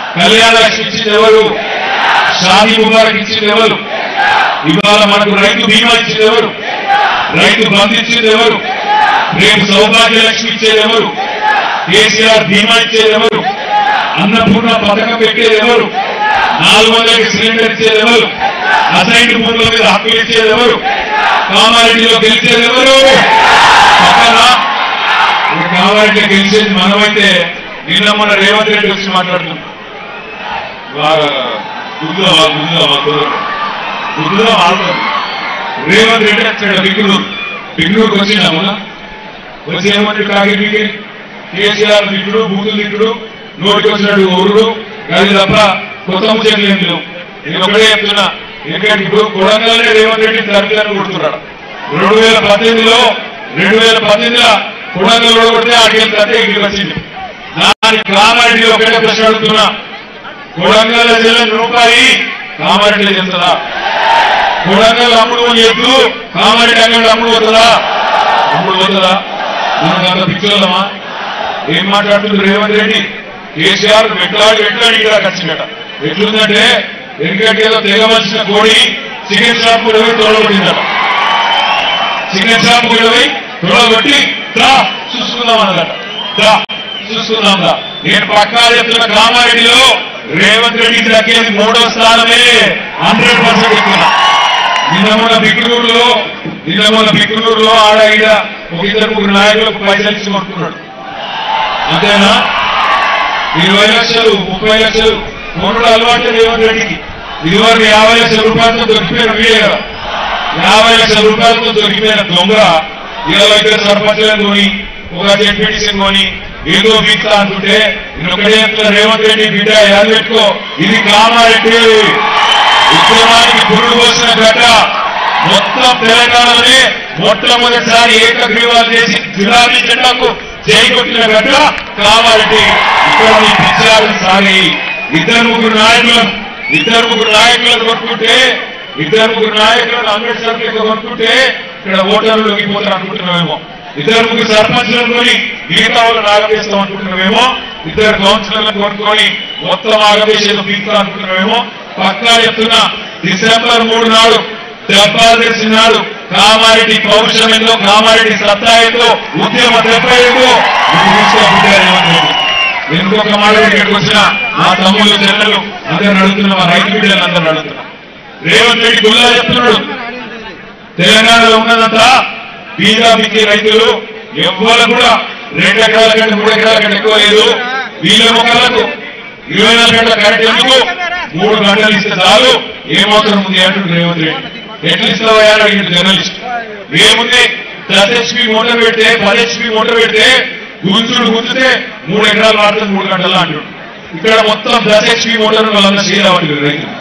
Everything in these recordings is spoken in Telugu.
కళ్యాణ లక్ష్మి ఇచ్చింది ఎవరు షాదీ ముబారక్ ఇచ్చింది ఎవరు ఇవాళ మనకు రైతు బీమా ఇచ్చింది ఎవరు రైతు బంధు ఇచ్చింది ఎవరు రేపు సౌభాగ్య లక్ష్మి ఇచ్చేది ఎవరు కేసీఆర్ బీమా ఇచ్చేది ఎవరు అన్నపూర్ణ పథకం పెట్టేది ఎవరు నాలుగు వందలకి సిలిండర్ ఇచ్చేది ఎవరు అసైన్ భూముల మీద హక్కులు ఇచ్చేది ఎవరు కామారెడ్డిలో గెలిచేది ఎవరు పక్కన ఇప్పుడు కామారెడ్డి గెలిచేది మనమైతే నిన్న మన రేవంత్ రెడ్డి వచ్చి మాట్లాడుతున్నాం బాగా గుద్దులో గుద్దులో గుద్దులో ఆడుతుంది రేవంత్ రెడ్డి వచ్చాడు బిగ్నూరు బిగ్నూరుకి వచ్చిందా మొన్న వచ్చి ఏమంటే కాకి కేసీఆర్ దిక్కుడు బూతులు దిక్కుడు నోటికి వచ్చినట్టు ఊరుడు అది తప్ప కొత్త ముచ్చట్లు ఏం లేవు నేను ఒకటే చెప్తున్నా ఎందుకంటే ఇప్పుడు కొడంగల్నే రేవంత్ రెడ్డి తరగతి కొడుతున్నాడు రెండు వేల పద్దెనిమిదిలో రెండు వేల పద్దెనిమిదిలో కొడంగల్లో కొడితే ఆడియన్స్ అంటే ఇంటికి వచ్చింది దానికి కామారెడ్డి ఒకటే ప్రశ్న అడుగుతున్నా కొడంగల్ చెల్లని రూపాయి కామారెడ్డిలో చెప్తుందా కొడంగల్ అమ్ముడు ఎద్దు కామారెడ్డి అంగడి అమ్ముడు పోతుందా అమ్ముడు పోతుందా మనకు అంత పిచ్చోళ్ళమా ఏం మాట్లాడుతుంది రేవంత్ రెడ్డి కేసీఆర్ వెట్లాడి వెట్లాడి ఇక్కడ వచ్చిందట ఎట్లుందంటే ఎందుకంటే ఏదో తెగవలసిన కోడి చికెన్ షాప్ కూడా పోయి తోడగొట్టిందట చికెన్ షాప్ కూడా పోయి తోడగొట్టి దా చూసుకుందాం అన్నదట దా చూసుకుందాం దా నేను పక్కా చెప్తున్న కామారెడ్డిలో రేవంత్ రెడ్డికి దక్కేది మూడో స్థానమే హండ్రెడ్ పర్సెంట్ చెప్తున్నా నిన్న మొన్న బిక్కునూరులో నిన్న మొన్న బిక్కునూరులో ఆడ ఈడ ఒక ఇద్దరు ముగ్గురు నాయకులకు పైసలు ఇచ్చి కొనుక్కున్నాడు అంతేనా ఇరవై లక్షలు ముప్పై లక్షలు కొనుడు అలవాటు రేవంత్ రెడ్డికి ఇదివరకు యాభై లక్షల రూపాయలతో దొరికిపోయిన వీడే కదా యాభై లక్షల రూపాయలతో దొరికిపోయిన దొంగ ఇరవై ఇద్దరు సర్పంచులను కొని ఒక జెడ్పీటీసీని కొని ఏదో బీక్తా అంటుంటే నేను ఒకటే చెప్తున్నా రేవంత్ రెడ్డి బిడ్డ యాద పెట్టుకో ఇది కామారెడ్డి ఉద్యమానికి పురుడు పోసిన గడ్డ మొత్తం తెలంగాణలోనే మొట్టమొదటిసారి ఏకగ్రీవాలు చేసి గులాబీ జెండాకు చేకొట్టిన గడ్డ కామారెడ్డి ఇక్కడ మీ పిచ్చారు సాగి ఇద్దరు ముగ్గురు నాయకులను ఇద్దరు ముగ్గురు నాయకులను కొట్టుకుంటే ఇద్దరు ముగ్గురు నాయకులను అంబేద్కర్ కింద కొట్టుకుంటే ఇక్కడ ఓటర్లు లొంగిపోతారు అనుకుంటున్నామేమో ఇద్దరు ముగ్గురు సర్పంచులను కొని మిగతా వాళ్ళని ఆగవేస్తాం అనుకుంటున్నామేమో ఇద్దరు కౌన్సిలర్లను కొనుక్కొని మొత్తం ఆగవేసేదో పీకుతాం అనుకుంటున్నామేమో పక్కా చెప్తున్నా డిసెంబర్ మూడు నాడు దెబ్బలు తెచ్చినాడు కామారెడ్డి పౌరుషం ఏందో కామారెడ్డి సత్తా ఏందో ఉద్యమ దెబ్బ ఏందో ఇది చూసుకోబుద్ధారు ఎందుకు ఒక మాట ఇక్కడికి వచ్చిన మా తమ్ముళ్ళు చెల్లెలు అందరు నడుతున్నా మా రైతు బిడ్డలు అందరు నడుతున్నా రేవంత్ రెడ్డి గుల్లా చెప్తున్నాడు తెలంగాణలో ఉన్నదంతా బీజాపీకి రైతులు ఎవ్వరు కూడా రెండు ఎకరాల కంటే మూడు ఎకరాల కంటే ఎక్కువ లేదు వీళ్ళ మొక్కలకు ఇరవై నాలుగు గంటల కరెంట్ ఎందుకు మూడు గంటలు ఇస్తే చాలు ఏమవసరం ఉంది అంటుంది రేవంత్ రెడ్డి ఎట్లా ఇస్తావా అని అడిగింది జర్నలిస్ట్ ఏముంది దస్ హెచ్పి మోటార్ పెడితే పది హెచ్పి మోటార్ పెడితే గుంజుడు గుంజితే మూడు ఎకరాలు వాడుతుంది మూడు గంటలు అంటాడు ఇక్కడ మొత్తం దస్ హెచ్పి మోటార్ వాళ్ళందరూ షేర్ అవ్వండి రైతులు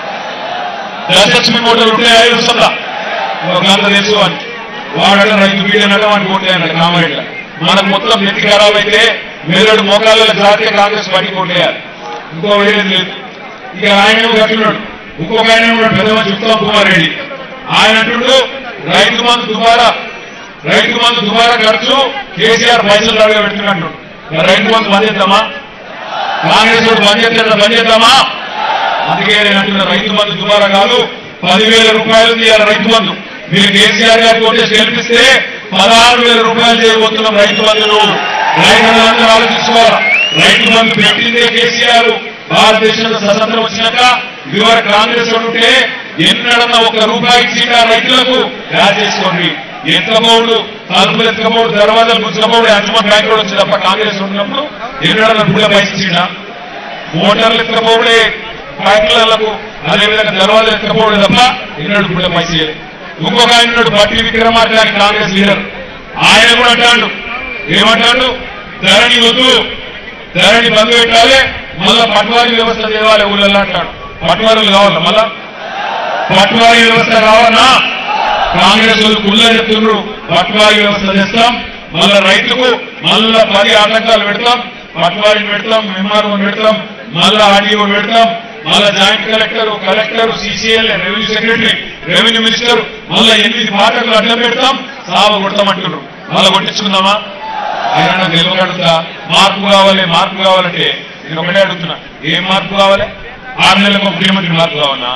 దస్ హెచ్పి మోటార్ ఉంటే ఐదు వస్తుందా ఒక గంట తెలుసు అని వాడట రైతు బీడనట వాడికి కొట్టేయాలి కామారెడ్డి మనకు మొత్తం నెత్తి ఖరాబ్ అయితే మెదడు మోకాళ్ళ జాతీయ కాంగ్రెస్ పార్టీ కొట్టేయాలి ఇంకో వేరేది లేదు ఇక ఆయన కట్టున్నాడు ఇంకొక ఆయన ఉన్నాడు పెద్ద మనిషి ఉత్తమ్ కుమార్ రెడ్డి ఆయన అంటుడు రైతు మందు దుబారా రైతు మందు దుబారా ఖర్చు కేసీఆర్ పైసలు అడగ పెట్టుకున్నాడు రైతు మందు బంద్ చేద్దామా కాంగ్రెస్ వాడు బంద్ చేస్తాడు బంద్ చేద్దామా అందుకే నేను అంటున్నా రైతు బంధు దుబారా కాదు పదివేల రూపాయలు ఇవాళ రైతు బంధు మీరు కేసీఆర్ గారికి ఓటేసి గెలిపిస్తే పదహారు వేల రూపాయలు చేయబోతున్నాం రైతు బంధులు రైతులందరూ ఆలోచించుకోవాలి రైతు బంధు పెట్టిందే కేసీఆర్ భారతదేశంలో స్వతంత్రం వచ్చినాక ఇదివరకు కాంగ్రెస్ వాడు ఉంటే ఎన్నడన్నా ఒక రూపాయి ఇచ్చిందా రైతులకు యాడ్ చేసుకోండి ఎత్తబోడు తలుపులు ఎత్తకపోడు దర్వాజాలు ముచ్చకపోడు అజ్మన్ బ్యాంక్ కూడా వచ్చి తప్ప కాంగ్రెస్ ఉన్నప్పుడు ఎన్నడన్నా కూడా పైసలు ఇచ్చిందా మోటార్లు ఎత్తకపోవడే ఫ్యాక్టరీలకు అదేవిధంగా దర్వాజా ఎత్తకపోవడే తప్ప ఎన్నడూ కూడా పైసలు ఇంకొక ఆయన ఉన్నాడు బట్టి విక్రమార్క గారి కాంగ్రెస్ లీడర్ ఆయన కూడా అంటాడు ఏమంటాడు ధరణి వద్దు ధరణి బంద్ పెట్టాలి మళ్ళా పట్వారీ వ్యవస్థ తేవాలి ఊళ్ళల్లో అంటాడు పట్వారీలు కావాలా మళ్ళా పట్వారీ వ్యవస్థ కావాలన్నా కాంగ్రెస్ వాళ్ళు కుళ్ళ చెప్తున్నారు పట్వారీ వ్యవస్థ చేస్తాం మళ్ళా రైతుకు మళ్ళా పది ఆటంకాలు పెడతాం పట్వారీని పెడతాం ఎంఆర్ఓ పెడతాం మళ్ళా ఆర్డీఓ పెడతాం మళ్ళా joint collector collector CCL revenue secretary revenue minister మళ్ళా ఎనిమిది పాటలు అడ్డం పెడతాం సావ కొడతామంటున్నారు మళ్ళా కొట్టించుకుందామా ఆయన గెలవగలుగుతా మార్పు కావాలి మార్పు కావాలంటే నేను ఒకటే అడుగుతున్నా ఏం మార్పు కావాలి ఆరు నెలలకు ఒక ముఖ్యమంత్రి మార్పు కావాలన్నా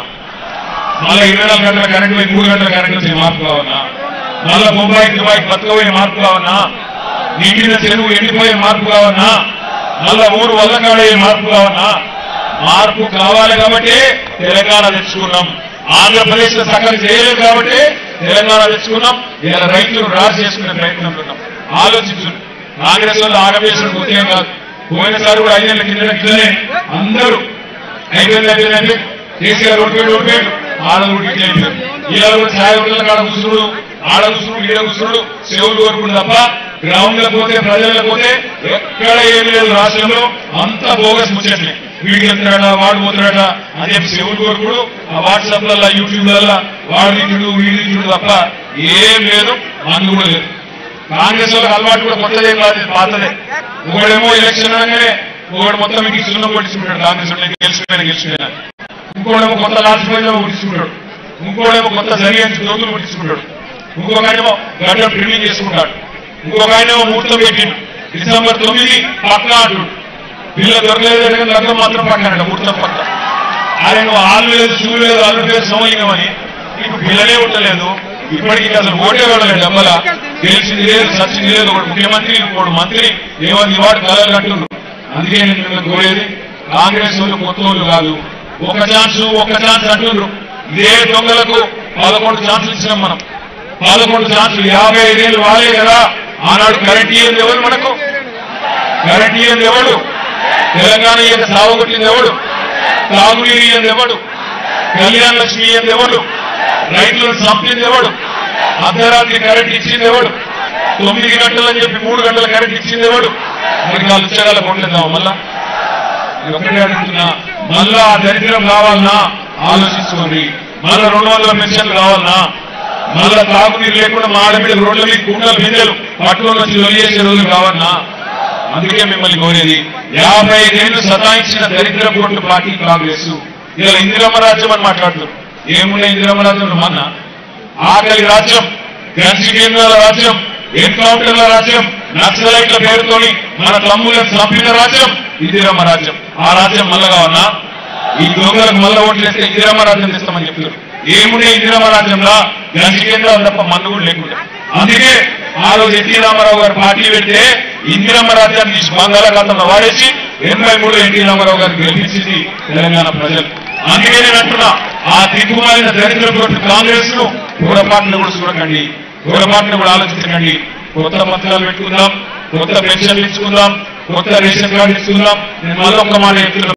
మళ్ళీ ఇరవై నాలుగు గంటల కరెంట్ పోయి మూడు గంటల కరెంట్ వచ్చే మార్పు కావాలన్నా మళ్ళీ ముంబై దుబాయ్ బతకపోయే మార్పు కావన్నా నిండిన చెరువు ఎండిపోయే మార్పు కావన్నా మళ్ళా ఊరు వల్లకాడయ్యే మార్పు కావన్నా మార్పు కావాలి కాబట్టి తెలంగాణ తెచ్చుకున్నాం ఆంధ్రప్రదేశ్ లో సకలు చేయలేదు కాబట్టి తెలంగాణ తెచ్చుకున్నాం ఇలా రైతులు రాజు చేసుకునే ప్రయత్నం ఉన్నాం ఆలోచించు కాంగ్రెస్ వాళ్ళు ఆగవేసిన ఉద్యమం కాదు పోయినసారి కూడా ఐదేళ్ల కింద ఇట్లనే అందరూ అయిపోయింది అయిపోయింది అయిపోయింది కేసీఆర్ ఓడిపోయాడు ఓడిపోయాడు ఆడ ఊరికి అయిపోయాడు ఇలా కూడా ఛాయ పిల్లల కాడ కూర్చుడు ఆడ కూర్చుడు ఈడ కూర్చుడు సేవలు కోరుకుడు తప్ప గ్రౌండ్ లో పోతే ప్రజలకు పోతే ఎక్కడ ఏం లేదు రాష్ట్రంలో అంత బోగస్ ముచ్చట్లే వీడికి వెళ్తాడా వాడు పోతాడా అని చెప్పి సేవలు కోరుకుడు ఆ వాట్సాప్ లలో యూట్యూబ్ లలో వాడు తిట్టుడు వీడు తిట్టుడు తప్ప ఏం లేదు మందు కూడా లేదు కాంగ్రెస్ వాళ్ళకి అలవాటు కూడా కొత్తదేం కాదు ఇది పాతదే ఒకడేమో ఎలక్షన్ అనగానే ఒకడు మొత్తం మీకు సున్నం కొట్టించుకుంటాడు కాంగ్రెస్ వాళ్ళు గెలిచిపోయిన గెలిచిపోయిన ఇంకోడేమో కొత్త రాజకీయంలో కొట్టించుకుంటాడు ఇంకోడేమో కొత్త జరిగే దోతులు కొట్టించుకుంటాడు ఇంకొక ఆయనేమో గడ్డ ట్రిమ్మింగ్ చేసుకుంటాడు ఇంకొక ఆయనేమో ముహూర్తం పెట్టిండు డిసెంబర్ తొమ్మిది పక్క అంటుడు పిల్ల దొరకలేదు అంటే లగ్నం మాత్రం పక్కన ముహూర్తం పక్క ఆయన నువ్వు ఆలు లేదు షూ లేదు అల్లు లేదు సమయమని ఇప్పుడు పిల్లలే ఉండలేదు ఇప్పటికీ అసలు ఓటే వెళ్ళలేదు డబ్బల గెలిచింది లేదు సచ్చింది లేదు ఒకడు ముఖ్యమంత్రి ఇంకోడు మంత్రి ఏమని వాడు కలలు కట్టుండ్రు అందుకే నేను మిమ్మల్ని కోరేది కాంగ్రెస్ వాళ్ళు కొత్త వాళ్ళు కాదు ఒక ఛాన్స్ ఒక ఛాన్స్ అంటుండ్రు ఇదే దొంగలకు పదకొండు ఛాన్సులు ఇచ్చినాం మనం పదకొండు ఛాన్సులు యాభై ఐదేళ్ళు వాళ్ళే కదా ఆనాడు కరెంట్ ఇయ్యింది ఎవరు మనకు కరెంట్ ఇయ్యింది ఎవడు తెలంగాణ ఇయ్యంది సాగుకొట్టింది ఎవడు తాగునీరు ఇయ్యంది ఎవడు కళ్యాణ లక్ష్మి ఇయ్యంది ఎవడు రైతులను చంపింది ఎవడు అర్ధరాత్రి కరెంట్ ఇచ్చింది ఎవడు తొమ్మిది గంటలని చెప్పి మూడు గంటల కరెంట్ ఇచ్చింది ఎవడు మరి వాళ్ళు ఉచ్చగాల కొట్టలేదామా మళ్ళా నేను ఒకటే అడుగుతున్నా మళ్ళా ఆ దరిద్రం కావాలన్నా ఆలోచించుకోండి మళ్ళా రెండు వందల పెన్షన్లు కావాలన్నా మళ్ళా తాగునీరు లేకుండా మాడ మీద రోడ్ల మీద కుండల బిందెలు పట్టుకొని వచ్చి లొలి చేసే రోజులు కావాలన్నా అందుకే మిమ్మల్ని కోరేది యాభై ఐదేళ్లు సతాయించిన దరిద్ర కోట్ల పార్టీ కాంగ్రెస్ ఇలా ఇందిరమ్మ రాజ్యం అని మాట్లాడుతున్నారు ఏమున్నాయి ఇందిరమ్మ రాజ్యం మన ఆకలి రాజ్యం గంజి కేంద్రాల రాజ్యం ఎన్కౌంటర్ల రాజ్యం నక్సలైట్ల పేరుతోని మన తమ్ములను చంపిన రాజ్యం ఇందిరమ్మ రాజ్యం ఆ రాజ్యం మళ్ళా కావన్నా ఈ దొంగలకు మళ్ళా ఓట్లు వేస్తే ఇందిరమ్మ రాజ్యం తెస్తామని చెప్తున్నారు ఏముండే ఇందిరమ్మ రాజ్యంలో గంజి కేంద్రాలు తప్ప మన్ను కూడా లేకుండా అందుకే ఆ రోజు ఎన్టీ రామారావు గారు పార్టీ పెడితే ఇందిరమ్మ రాజ్యాన్ని తీసి బంగాళాఖాతంలో వాడేసి ఎనభై మూడు ఎన్టీ రామారావు గారు గెలిపించింది తెలంగాణ ప్రజలు అందుకే నేను అంటున్నా ఆ దిక్కుమాలిన దరిద్ర కాంగ్రెస్ ను పొరపాటును కూడా చూడకండి పొరపాటును కూడా ఆలోచించకండి కొత్త పత్రాలు పెట్టుకుందాం కొత్త పెన్షన్లు ఇచ్చుకుందాం కొత్త రేషన్ కార్డు ఇచ్చుకుందాం నేను మళ్ళీ ఒక్క మాట చెప్తున్నా